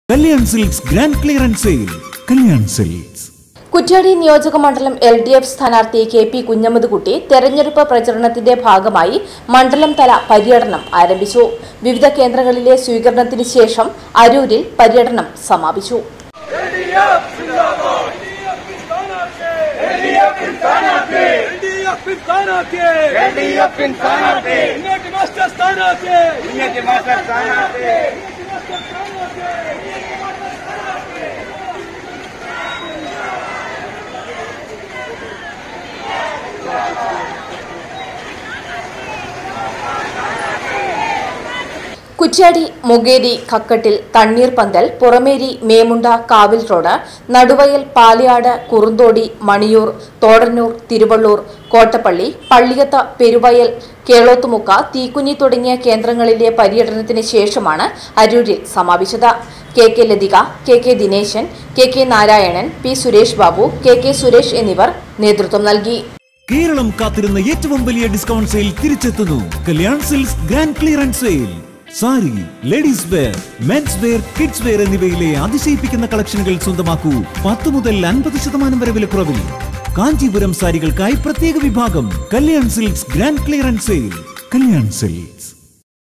Kalyan Silks grand clearance sale Kalyan Silks Kuttiadi നിയോജക മണ്ഡലം L D F സ്ഥാനാർത്ഥി കെ പി കുഞ്ഞമ്മദ്കുട്ടി തെരഞ്ഞെടുപ്പ് പ്രചരണത്തിന്റെ ഭാഗമായി മണ്ഡലം തല പര്യടനം ആരംഭിച്ചു വിവിധ കേന്ദ്രങ്ങളിലെ സ്വീകരണത്തിന് ശേഷം അരൂരിൽ പര്യടനം സമാപിച്ചു ഇങ്ങോട്ട് മാസ്റ്റർ സ്ഥാനാർത്ഥി കുറ്റ്യാടി മുഗേരി കക്കട്ടിൽ തണ്ണീർപന്തൽ പുറമേരി മേമുണ്ട കാവിൽ റോഡ് നടുവയൽ പാലിയാട് കുറുന്തോടി മണിയൂർ തോടന്നൂർ തിരുവള്ളൂർ കോട്ടപ്പള്ളി പള്ളിയത്ത പെരുവയൽ കേളോത്തുമുക്ക തീക്കുഞ്ഞി തുടങ്ങിയ കേന്ദ്രങ്ങളിലെ പര്യടനത്തിന് ശേഷമാണ് അരൂരിൽ സമാപിച്ചത് K K Lathika K K Dineshan K K Narayanan P Suresh Babu K K Suresh എന്നിവർ നേതൃത്വം നൽകി കേരളം കാത്തിരുന്ന ഏറ്റവും വലിയ ഡിസ്കൗണ്ട് സെയിൽ തിരിച്ചെത്തുന്നു Kalyan Silks grand clearance sale saree ladies wear mens wear kids wear എന്നിവയിലെ അതിശയിപ്പിക്കുന്ന കളക്ഷനുകൾ സ്വന്തമാക്കൂ പത്ത് മുതൽ അൻപത് ശതമാനം വരെ വിലക്കുറവിൽ കാഞ്ചീപുരം സാരികൾക്കായി പ്രത്യേക വിഭാഗം Kalyan Silks grand clearance sale Kalyan silks